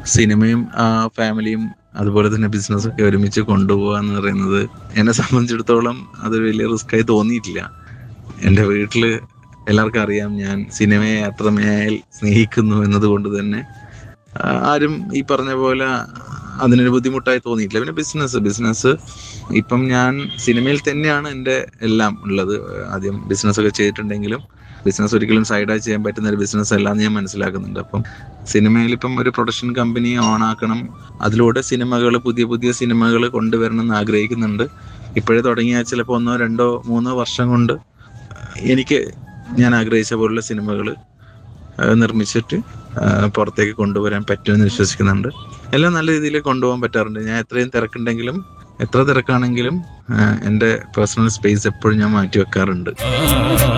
സിനിമയും ആ, ഫാമിലിയും അതുപോലെ തന്നെ ബിസിനസ്സൊക്കെ ഒരുമിച്ച് കൊണ്ടുപോകുക എന്ന് പറയുന്നത് എന്നെ സംബന്ധിച്ചിടത്തോളം അതൊരു വലിയ റിസ്ക് ആയി തോന്നിയിട്ടില്ല എൻ്റെ വീട്ടിൽ എല്ലാവർക്കും അറിയാം ഞാൻ സിനിമയെ അത്രമേൽ സ്നേഹിക്കുന്നു എന്നതുകൊണ്ട് തന്നെ ആ, ആരും ഈ പറഞ്ഞ പോലെ അതിനൊരു ബുദ്ധിമുട്ടായി തോന്നിയിട്ടില്ല പിന്നെ ബിസിനസ് ബിസിനസ് ഇപ്പം ഞാൻ സിനിമയിൽ തന്നെയാണ് എൻ്റെ എല്ലാം ഉള്ളത് ആദ്യം ബിസിനസ് ഒക്കെ ചെയ്തിട്ടുണ്ടെങ്കിലും ബിസിനസ് ഒരിക്കലും സൈഡായി ചെയ്യാൻ പറ്റുന്ന ഒരു ബിസിനസ് അല്ല എന്ന് ഞാൻ മനസ്സിലാക്കുന്നുണ്ട് അപ്പം സിനിമയിൽ ഇപ്പം ഒരു പ്രൊഡക്ഷൻ കമ്പനി ഓണാക്കണം അതിലൂടെ സിനിമകൾ പുതിയ പുതിയ സിനിമകൾ കൊണ്ടുവരണം എന്ന് ആഗ്രഹിക്കുന്നുണ്ട് ഇപ്പോഴേ തുടങ്ങിയാൽ ചിലപ്പോൾ ഒന്നോ രണ്ടോ മൂന്നോ വർഷം കൊണ്ട് എനിക്ക് ഞാൻ ആഗ്രഹിച്ച പോലുള്ള സിനിമകൾ നിർമ്മിച്ചിട്ട് ആ, പുറത്തേക്ക് കൊണ്ടുവരാൻ പറ്റുമെന്ന് വിശ്വസിക്കുന്നുണ്ട് എല്ലാം നല്ല രീതിയിൽ കൊണ്ടുപോകാൻ പറ്റാറുണ്ട് ഞാൻ എത്രയും തിരക്കുണ്ടെങ്കിലും എത്ര തിരക്കാണെങ്കിലും ആ, എൻ്റെ പേഴ്സണൽ സ്പേസ് എപ്പോഴും ഞാൻ മാറ്റി വെക്കാറുണ്ട്